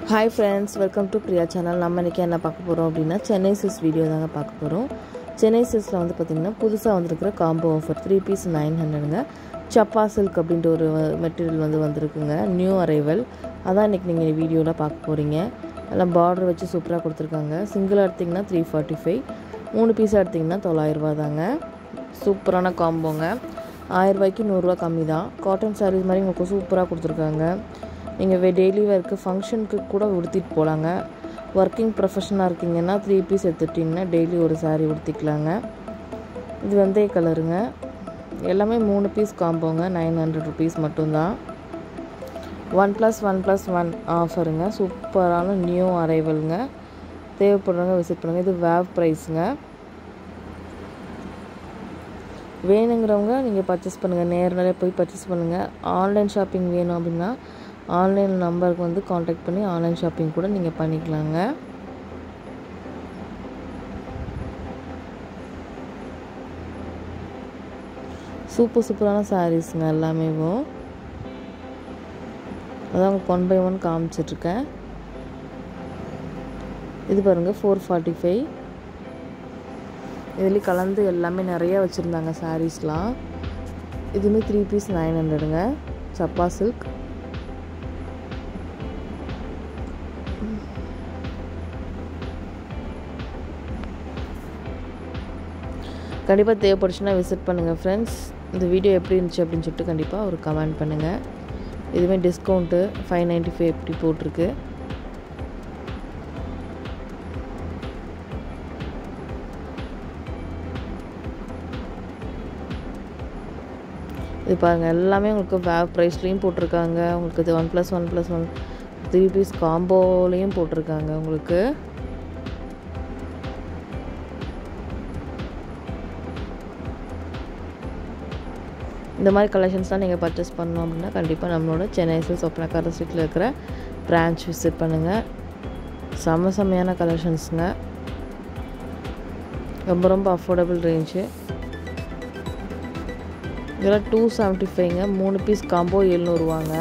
hi friends welcome to Priya channel நம்ம இன்றைக்கி என்ன பார்க்க போகிறோம் அப்படின்னா சென்னை சிஸ் வீடியோ தாங்க பார்க்க போகிறோம் சென்னை சிஸில் வந்து பார்த்திங்கன்னா புதுசாக வந்திருக்கிற combo offer three piece nine ஹண்ட்ரடுங்க சப்பா சில்க் அப்படின்ட்டு ஒரு மெட்டீரியல் வந்து வந்திருக்குங்க நியூ அரைவல் அதான் இன்றைக்கி நீங்கள் வீடியோவில் பார்க்க போகிறீங்க எல்லாம் பார்டர் வச்சு சூப்பராக கொடுத்துருக்காங்க சிங்கிளாக எடுத்திங்கன்னா த்ரீ ஃபார்ட்டி ஃபைவ் மூணு பீஸாக எடுத்திங்கன்னா தொள்ளாயிரரூபா தாங்க சூப்பரான காம்போங்க ஆயிரரூபாய்க்கு நூறுரூவா கம்மி தான் காட்டன் சாரீஸ் மாதிரி உங்களுக்கு சூப்பராக கொடுத்துருக்காங்க நீங்கள் டெய்லி வேர்க்கு ஃபங்க்ஷனுக்கு கூட உடுத்திட்டு போகலாங்க ஒர்க்கிங் ப்ரொஃபஷனாக இருக்கீங்கன்னா த்ரீ பீஸ் எடுத்துட்டிங்கன்னா டெய்லி ஒரு சாரீ உடுத்திக்கலாங்க இது வெந்தய கலருங்க எல்லாமே மூணு பீஸ் காம்போங்க நைன் ஹண்ட்ரட் ருபீஸ் மட்டும்தான் one plus one plus one ஆஃபருங்க சூப்பரான நியூ அரைவலுங்க தேவைப்படுறவங்க விசிட் பண்ணுங்கள் இது வேவ் ப்ரைஸுங்க வேணுங்கிறவங்க நீங்கள் பர்ச்சேஸ் பண்ணுங்கள் நேரில் போய் பர்ச்சேஸ் பண்ணுங்கள் ஆன்லைன் ஷாப்பிங் வேணும் அப்படின்னா ஆன்லைன் நம்பருக்கு வந்து காண்டாக்ட் பண்ணி ஆன்லைன் ஷாப்பிங் கூட நீங்கள் பண்ணிக்கலாங்க சூப்பர் சூப்பரான சாரீஸுங்க எல்லாமே அதான் ஒன் பை ஒன் காமிச்சிட்ருக்கேன் இது பாருங்கள் ஃபோர் ஃபார்ட்டி ஃபைவ் இதுலேயும் கலந்து எல்லாமே நிறையா வச்சுருந்தாங்க சாரீஸ்லாம் இதுவுமே த்ரீ பீஸ் நைன் ஹண்ட்ரடுங்க சப்பா சில்க் கண்டிப்பாக தேவைப்படுச்சுன்னா விசிட் பண்ணுங்கள் ஃப்ரெண்ட்ஸ் இந்த வீடியோ எப்படி இருந்துச்சு அப்படின்னு சொல்லிட்டு கண்டிப்பாக ஒரு கமெண்ட் பண்ணுங்கள் இதுவுமே டிஸ்கவுண்ட்டு ஃபைவ் நைன்ட்டி ஃபைவ் எப்படி போட்டிருக்கு இது பாருங்கள் எல்லாமே உங்களுக்கு வேவ் ப்ரைஸ்லேயும் போட்டிருக்காங்க உங்களுக்கு இது one plus one plus one three piece காம்போலேயும் போட்டிருக்காங்க உங்களுக்கு இந்த மாதிரி கலெக்ஷன்ஸ்லாம் நீங்கள் பர்ச்சேஸ் பண்ணோம் அப்படின்னா கண்டிப்பாக நம்மளோட சென்னை சில்ஸ் ஒப்பனக்கார ஸ்ட்ரீட்டில் இருக்கிற பிரான்ச் விசிட் பண்ணுங்கள் செம்ம செம்மையான கலெக்ஷன்ஸுங்க ரொம்ப ரொம்ப அஃபோர்டபுள் ரேஞ்சு இதெல்லாம் டூ செவன்ட்டி ஃபைவ்ங்க மூணு பீஸ் காம்போ எழுநூறுவாங்க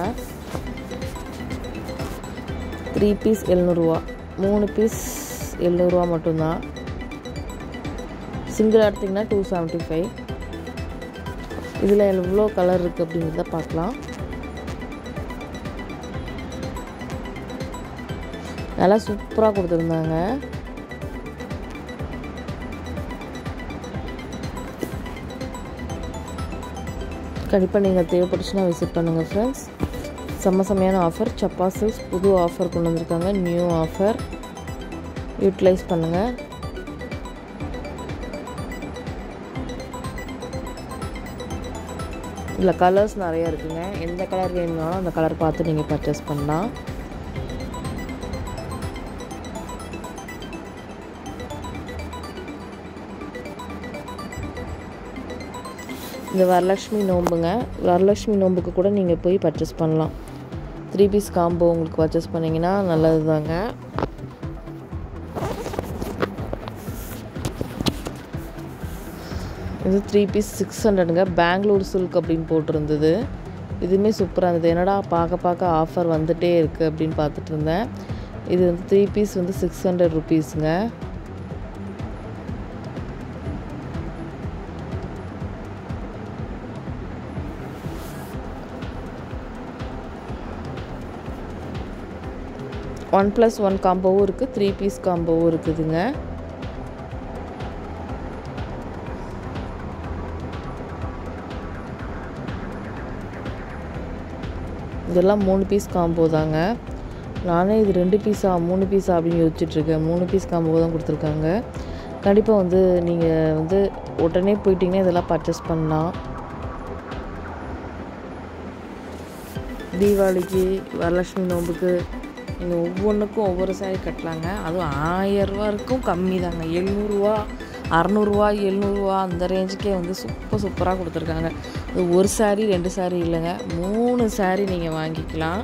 த்ரீ பீஸ் எழுநூறுவா மூணு பீஸ் எழுநூறுவா மட்டும்தான் சிங்கிள் எடுத்திங்கன்னா டூ செவன்ட்டி ஃபைவ் இதில் எவ்வளோ கலர் இருக்குது அப்படிங்கிறத பார்க்கலாம் நல்லா சூப்பராக கொடுத்துருந்தாங்க கண்டிப்பாக நீங்கள் தேவைப்பட்டுச்சுன்னா விசிட் பண்ணுங்கள் ஃப்ரெண்ட்ஸ் செம்ம செம்மையான ஆஃபர் சப்பா சில்ஸ் புது ஆஃபர் கொண்டு வந்திருக்காங்க நியூ ஆஃபர் யூட்டிலைஸ் பண்ணுங்கள் இதில் கலர்ஸ் நிறைய இருக்குங்க எந்த கலர் வேணும்னாலும் அந்த கலர் பார்த்து நீங்கள் பர்ச்சேஸ் பண்ணலாம் இந்த வரலட்சுமி நோம்புங்க வரலட்சுமி நோம்புக்கு கூட நீங்கள் போய் பர்ச்சேஸ் பண்ணலாம் த்ரீ பீஸ் காம்போ உங்களுக்கு பர்ச்சேஸ் பண்ணிங்கன்னா நல்லது தாங்க இது த்ரீ பீஸ் சிக்ஸ் ஹண்ட்ரடுங்க பெங்களூர் சில்க் அப்படின்னு போட்டிருந்தது இதுவுமே சூப்பராக இருந்தது என்னடா பார்க்க பார்க்க ஆஃபர் வந்துகிட்டே இருக்குது அப்படின்னு பார்த்துட்டு இருந்தேன் இது வந்து த்ரீ பீஸ் வந்து சிக்ஸ் ஹண்ட்ரட் ருபீஸுங்க ஒன் ப்ளஸ் ஒன் காம்போவும் இருக்குது த்ரீ பீஸ் காம்போவும் இருக்குதுங்க இதெல்லாம் மூணு பீஸ் காம்போ தாங்க நானே இது ரெண்டு பீஸா மூணு பீஸா அப்படின்னு யோசிச்சுட்ருக்கேன் மூணு பீஸ் காம்போ தான் கொடுத்துருக்காங்க கண்டிப்பாக வந்து நீங்கள் வந்து உடனே போயிட்டீங்கன்னா இதெல்லாம் பர்ச்சேஸ் பண்ணலாம் தீபாவளிக்கு வரலட்சுமி நோம்புக்கு நீங்கள் ஒவ்வொன்றுக்கும் ஒவ்வொரு சாரீ கட்டலாங்க அதுவும் ஆயிரரூவா இருக்கும் கம்மி தாங்க எழுநூறுவா அறநூறுவா எழுநூறுவா அந்த ரேஞ்சுக்கே வந்து சூப்பர் சூப்பராக கொடுத்துருக்காங்க அது ஒரு சாரீ ரெண்டு சாரீ இல்லைங்க மூணு சாரீ நீங்கள் வாங்கிக்கலாம்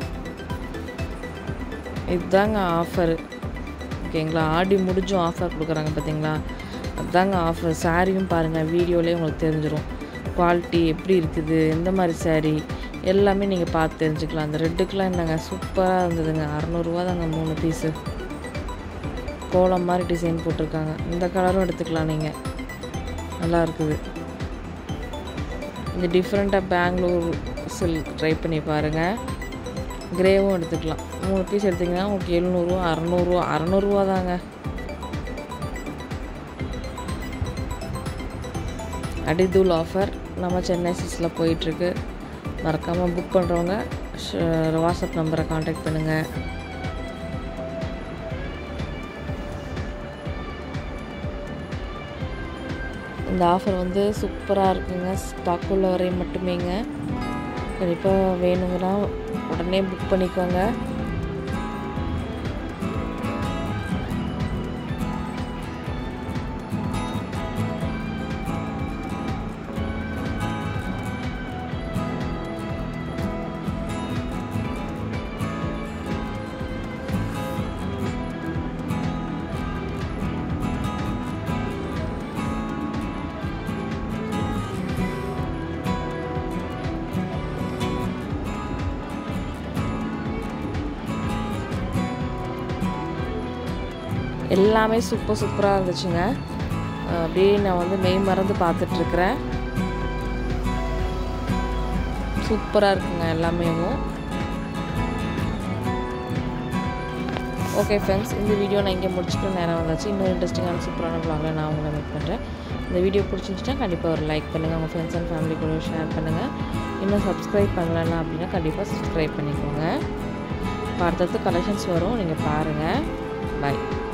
இதுதாங்க ஆஃபரு ஓகேங்களா ஆடி முடிஞ்சும் ஆஃபர் கொடுக்குறாங்க பார்த்தீங்களா அதுதாங்க ஆஃபர் சாரியும் பாருங்கள் வீடியோலேயே உங்களுக்கு தெரிஞ்சிடும் குவாலிட்டி எப்படி இருக்குது எந்த மாதிரி சாரீ எல்லாமே நீங்கள் பார்த்து தெரிஞ்சுக்கலாம் அந்த ரெட்டுக்கெலாம் என்னங்க சூப்பராக இருந்ததுங்க அறநூறுவா தாங்க மூணு பீஸு கோலம் மாதிரி டிசைன் போட்டிருக்காங்க இந்த கலரும் எடுத்துக்கலாம் நீங்கள் நல்லா இருக்குது இந்த டிஃப்ரெண்ட்டாக பெங்களூர் சில்க் ட்ரை பண்ணி பாருங்கள் கிரேவும் எடுத்துக்கலாம் மூணு பீஸ் எடுத்திங்கன்னா உங்களுக்கு எழுநூறுவா அறநூறுவா அறநூறுவா தாங்க அடிதூள் ஆஃபர் நம்ம சென்னை சிக்ஸில் போயிட்டுருக்கு மறக்காமல் புக் பண்ணுறவங்க வாட்ஸ்அப் நம்பரை காண்டாக்ட் பண்ணுங்கள் இந்த ஆஃபர் வந்து சூப்பராக இருக்குங்க ஸ்டாக் உள்ள வரை மட்டுமேங்க கண்டிப்பாக வேணுங்கன்னா உடனே புக் பண்ணிக்கோங்க எல்லாமே சூப்பர் சூப்பராக இருந்துச்சுங்க அப்படியே நான் வந்து மெய் மறந்து பார்த்துட்ருக்குறேன் சூப்பராக இருக்குங்க எல்லாமேவும் ஓகே ஃப்ரெண்ட்ஸ் இந்த வீடியோ நான் இங்கே முடிச்சுக்கிற நேரம் வந்தாச்சு இன்னொரு இன்ட்ரெஸ்டிங்கான சூப்பரான vlogல நான் உங்களை மீட் பண்ணுறேன் இந்த வீடியோ பிடிச்சிருந்துச்சுன்னா கண்டிப்பாக ஒரு லைக் பண்ணுங்கள் உங்கள் ஃப்ரெண்ட்ஸ் அண்ட் ஃபேமிலி கூட ஷேர் பண்ணுங்கள் இன்னும் சப்ஸ்கிரைப் பண்ணலன்னா அப்படின்னா கண்டிப்பாக சப்ஸ்கிரைப் பண்ணிக்கோங்க இப்போ அடுத்தடுத்து கலெக்ஷன்ஸ் வரும் நீங்கள் பாருங்கள் பாய்